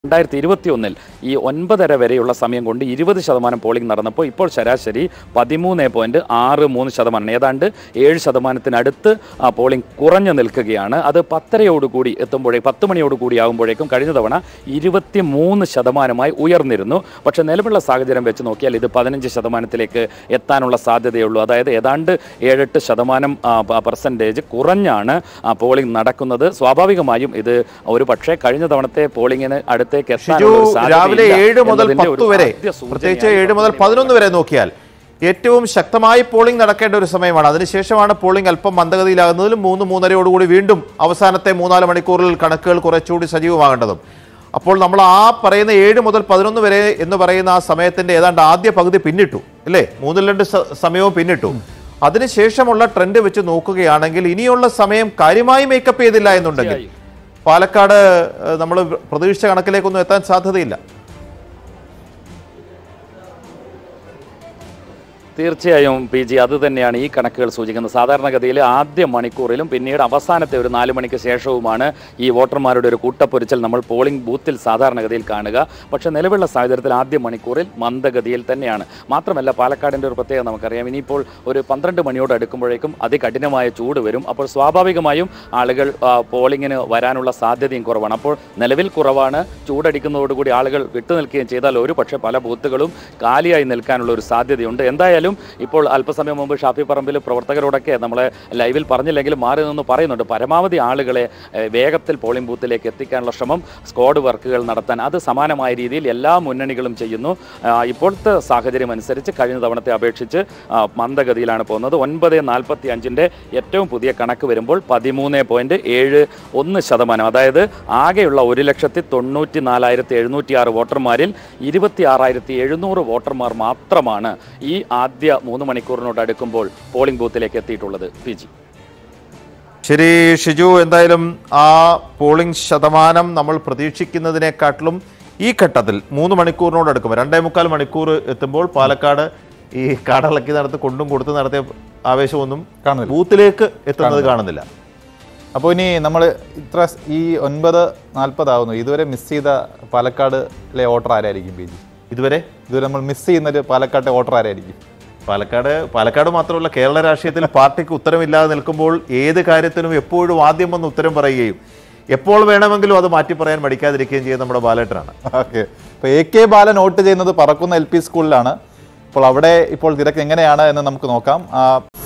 രണ്ടായിരത്തി ഇരുപത്തി ഒന്നിൽ ഈ ഒൻപതര വരെയുള്ള സമയം കൊണ്ട് ഇരുപത് ശതമാനം പോളിംഗ് നടന്നപ്പോൾ ഇപ്പോൾ ശരാശരി പതിമൂന്ന് പോയിന്റ് ആറ് മൂന്ന് ശതമാനം ഏതാണ്ട് ഏഴ് ശതമാനത്തിനടുത്ത് ആ പോളിംഗ് കുറഞ്ഞു നിൽക്കുകയാണ് അത് പത്തരയോടുകൂടി എത്തുമ്പോഴേ പത്ത് മണിയോടുകൂടി ആകുമ്പോഴേക്കും കഴിഞ്ഞ തവണ ഇരുപത്തി മൂന്ന് ശതമാനമായി ഉയർന്നിരുന്നു പക്ഷേ നിലവിലുള്ള സാഹചര്യം വെച്ച് നോക്കിയാൽ ഇത് പതിനഞ്ച് ശതമാനത്തിലേക്ക് എത്താനുള്ള സാധ്യതയുള്ളൂ അതായത് ഏതാണ്ട് ഏഴെട്ട് ശതമാനം പെർസെൻറ്റേജ് കുറഞ്ഞാണ് ആ പോളിംഗ് നടക്കുന്നത് സ്വാഭാവികമായും ഇത് ഒരു പക്ഷേ കഴിഞ്ഞ തവണത്തെ പോളിംഗിന് അടുത്തേക്ക് ഷിജു എത്താനുള്ള ഒരു സാധ്യതയില്ല രാവിലെ ഏഴ് മുതൽ എന്നതിന്റെ ഒരു പത്ത് വരെ ആദ്യ സൂചനയാണ് പ്രത്യേകിച്ച് ഏഴ് മുതൽ ഇപ്പോൾ പതിനൊന്ന് വരെ നോക്കിയാൽ ഏറ്റവും ശക്തമായി പോളിംഗ് നടക്കേണ്ട ഒരു സമയമാണ് അതിനുശേഷമാണ് പോളിംഗ് അല്പം മന്ദഗതിയിലാകുന്നതിലും മൂന്ന് മൂന്നരയോടുകൂടി വീണ്ടും അവസാനത്തെ മൂന്നാല് മണിക്കൂറിൽ കണക്കുകൾ കുറച്ചുകൂടി സജീവമാകേണ്ടതും അപ്പോൾ നമ്മൾ ആ പറയുന്ന ഏഴ് മുതൽ പതിനൊന്ന് വരെ എന്ന് പറയുന്ന ആ സമയത്തിന്റെ ഏതാണ്ട് ആദ്യ പകുതി പിന്നിട്ടു അല്ലേ മൂന്നിൽ രണ്ട് സ- സമയവും പിന്നിട്ടു അതിനുശേഷമുള്ള ട്രെൻഡ് വെച്ച് നോക്കുകയാണെങ്കിൽ ഇനിയുള്ള സമയം കാര്യമായി മേക്കപ്പ് ചെയ്തില്ല എന്നുണ്ടെങ്കിൽ പാലക്കാട് നമ്മൾ പ്രതീക്ഷിച്ച കണക്കിലേക്കൊന്നും എത്താൻ സാധ്യതയില്ല തീർച്ചയായും പി ജി അത് തന്നെയാണ് ഈ കണക്കുകൾ സൂചിക്കുന്നത് സാധാരണഗതിയിൽ ആദ്യ മണിക്കൂറിലും പിന്നീട് അവസാനത്തെ ഒരു നാല് മണിക്ക് ശേഷവുമാണ് ഈ വോട്ടർമാരുടെ ഒരു കൂട്ടപ്പൊരിച്ചൽ നമ്മൾ പോളിംഗ് ബൂത്തിൽ സാധാരണഗതിയിൽ കാണുക പക്ഷേ നിലവിലുള്ള സാഹചര്യത്തിൽ ആദ്യ മണിക്കൂറിൽ മന്ദഗതിയിൽ തന്നെയാണ് മാത്രമല്ല പാലക്കാടിൻ്റെ ഒരു പ്രത്യേകത നമുക്കറിയാം ഇനിയിപ്പോൾ ഒരു പന്ത്രണ്ട് മണിയോട് അടുക്കുമ്പോഴേക്കും അതികഠിനമായ ചൂട് വരും അപ്പോൾ സ്വാഭാവികമായും ആളുകൾ ആ, പോളിങ്ങിന് വരാനുള്ള സാധ്യതയും കുറവാണ് അപ്പോൾ നിലവിൽ കുറവാണ് ചൂടടിക്കുന്നതോടുകൂടി ആളുകൾ വിട്ടുനിൽക്കുകയും ചെയ്താൽ ഒരു പക്ഷേ പല ബൂത്തുകളും കാലിയായി നിൽക്കാനുള്ള ഒരു സാധ്യതയുണ്ട് എന്തായാലും ഇപ്പോൾ അല്പസമയം മുമ്പ് ഷാഫി പറമ്പിൽ പ്രവർത്തകരോടൊക്കെ നമ്മളെ ലൈവിൽ പറഞ്ഞില്ലെങ്കിലും മാറി നിന്ന് പറയുന്നുണ്ട് പരമാവധി ആളുകളെ ഏഹ്, വേഗത്തിൽ പോളിംഗ് ബൂത്തിലേക്ക് എത്തിക്കാനുള്ള ശ്രമം സ്ക്വാഡ് വർക്കുകൾ നടത്താൻ അത് സമാനമായ രീതിയിൽ എല്ലാ മുന്നണികളും ചെയ്യുന്നു ആ, ഇപ്പോഴത്തെ സാഹചര്യം അനുസരിച്ച് കഴിഞ്ഞ തവണത്തെ അപേക്ഷിച്ച് ആ, മന്ദഗതിയിലാണ് പോകുന്നത് ഒൻപത് നാൽപ്പത്തി അഞ്ചിൻ്റെ ഏറ്റവും പുതിയ കണക്ക് വരുമ്പോൾ പതിമൂന്ന് പോയിന്റ് ഏഴ് ഒന്ന് ശതമാനം അതായത് ആകെയുള്ള ഒരു ലക്ഷത്തി തൊണ്ണൂറ്റി നാലായിരത്തി എഴുന്നൂറ്റി ആറ് വോട്ടർമാരിൽ ഇരുപത്തി ആറായിരത്തി എഴുന്നൂറ് വോട്ടർമാർ മാത്രമാണ് ഈ ആദ്യ മൂന്ന് മണിക്കൂറിനോട് അടുക്കുമ്പോൾ പോളിംഗ് ബൂത്തിലേക്ക് എത്തിയിട്ടുള്ളത് പി ജി ശരി ഷിജു എന്തായാലും ആ പോളിംഗ് ശതമാനം നമ്മൾ പ്രതീക്ഷിക്കുന്നതിനെക്കാട്ടിലും ഈ ഘട്ടത്തിൽ മൂന്ന് മണിക്കൂറിനോട് അടുക്കുമ്പോൾ രണ്ടേ മുക്കാൽ മണിക്കൂർ എത്തുമ്പോൾ പാലക്കാട് ഈ കാടളക്കി നടത്തി കൊണ്ടും കൊടുത്തും നടത്തിയ ആവേശമൊന്നും കാണുന്നില്ല. ബൂത്തിലേക്ക് എത്തുന്നത് കാണുന്നില്ല അപ്പോൾ ഇനി നമ്മൾ ഇത്ര സ് ഈ ഒൻപത് നാൽപ്പതാവുന്നു ഇതുവരെ മിസ് ചെയ്ത പാലക്കാടിലെ വോട്ടർ ആരായിരിക്കും പി ജി ഇതുവരെ ഇതുവരെ നമ്മൾ മിസ് ചെയ്യുന്നൊരു പാലക്കാട്ടെ വോട്ടർ ആരായിരിക്കും പാലക്കാട് പാലക്കാട് മാത്രമല്ല കേരള രാഷ്ട്രീയത്തിൽ പാർട്ടിക്ക് ഉത്തരമില്ലാതെ നിൽക്കുമ്പോൾ ഏത് കാര്യത്തിനും എപ്പോഴും ആദ്യം വന്ന് ഉത്തരം പറയുകയും എപ്പോൾ വേണമെങ്കിലും അത് മാറ്റി പറയാൻ മടിക്കാതിരിക്കുകയും ചെയ്യുന്ന നമ്മുടെ ബാലേട്ടനാണ് ഓക്കെ അപ്പോൾ എ കെ ബാലൻ വോട്ട് ചെയ്യുന്നത് പറക്കുന്ന എൽ പി സ്കൂളിലാണ് അപ്പോൾ അവിടെ ഇപ്പോൾ തിരക്ക് എങ്ങനെയാണ് എന്ന് നമുക്ക് നോക്കാം ആ,